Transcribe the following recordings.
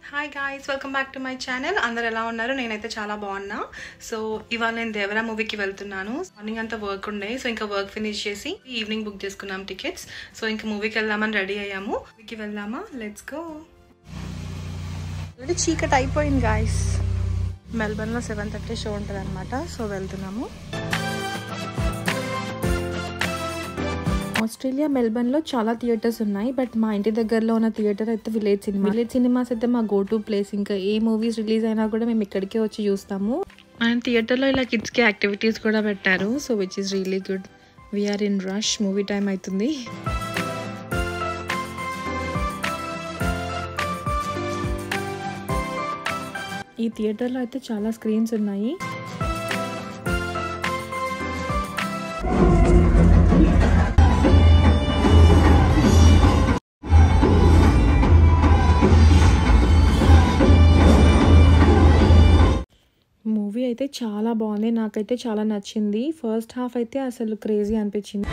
hi guys welcome back to my channel అందరు ఎలా ఉన్నారు నేనైతే చాలా బాగున్నా సో ఇవాళ నేను దేవరా మూవీకి వెళ్తున్నాను మార్నింగ్ అంతా వర్క్ ఉండే సో ఇంకా వర్క్ ఫినిష్ చేసి ఈవినింగ్ బుక్ చేసుకున్నాం టికెట్స్ సో ఇంకా మూవీకి వెళ్దామని రెడీ అయ్యాము మూవీకి వెళ్దామా లెట్స్ గో ఆల్రెడీ చీకట్ అయిపోయింది గాయస్ మెల్బర్న్లో సెవెన్ థర్టీ షో ఉంటుంది అనమాట సో వెళ్తున్నాము ఆస్ట్రేలియా మెల్బర్న్లో చాలా థియేటర్స్ ఉన్నాయి బట్ మా ఇంటి దగ్గరలో ఉన్న థియేటర్ అయితే విలేజ్ సినిమా విలేజ్ సినిమాస్ అయితే మా గో టు ప్లేస్ ఇంకా ఏ మూవీస్ రిలీజ్ అయినా కూడా మేము ఇక్కడికే వచ్చి చూస్తాము అండ్ థియేటర్లో ఇలా కిడ్స్కి యాక్టివిటీస్ కూడా పెట్టారు so which is really good we're in rush movie time అవుతుంది ఈ థియేటర్లో అయితే చాలా స్క్రీన్స్ ఉన్నాయి మూవీ అయితే చాలా బాగుంది నాకైతే చాలా నచ్చింది ఫస్ట్ హాఫ్ అయితే అసలు క్రేజీ అనిపించింది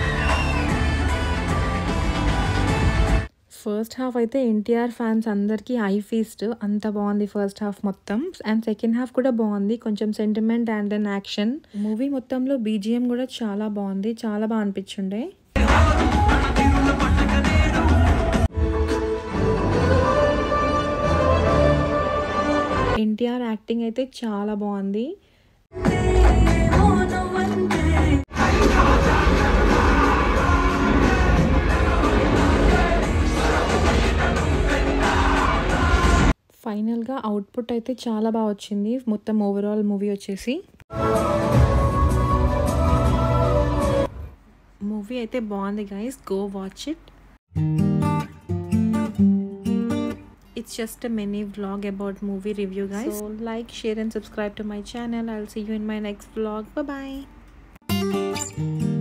ఫస్ట్ హాఫ్ అయితే ఎన్టీఆర్ ఫ్యాన్స్ అందరికీ ఐ ఫీస్ట్ అంత బాగుంది ఫస్ట్ హాఫ్ మొత్తం అండ్ సెకండ్ హాఫ్ కూడా బాగుంది కొంచెం sentiment and then action movie మొత్తంలో బీజిఎం కూడా చాలా బాగుంది చాలా బాగా అనిపించుండే ఎన్టీఆర్ యాక్టింగ్ అయితే చాలా బాగుంది ఫైనల్గా అవుట్పుట్ అయితే చాలా బాగా వచ్చింది మొత్తం ఓవరాల్ మూవీ వచ్చేసి మూవీ అయితే బాగుంది guys go watch it it's just a mini vlog about movie review guys so like share and subscribe to my channel i'll see you in my next vlog bye bye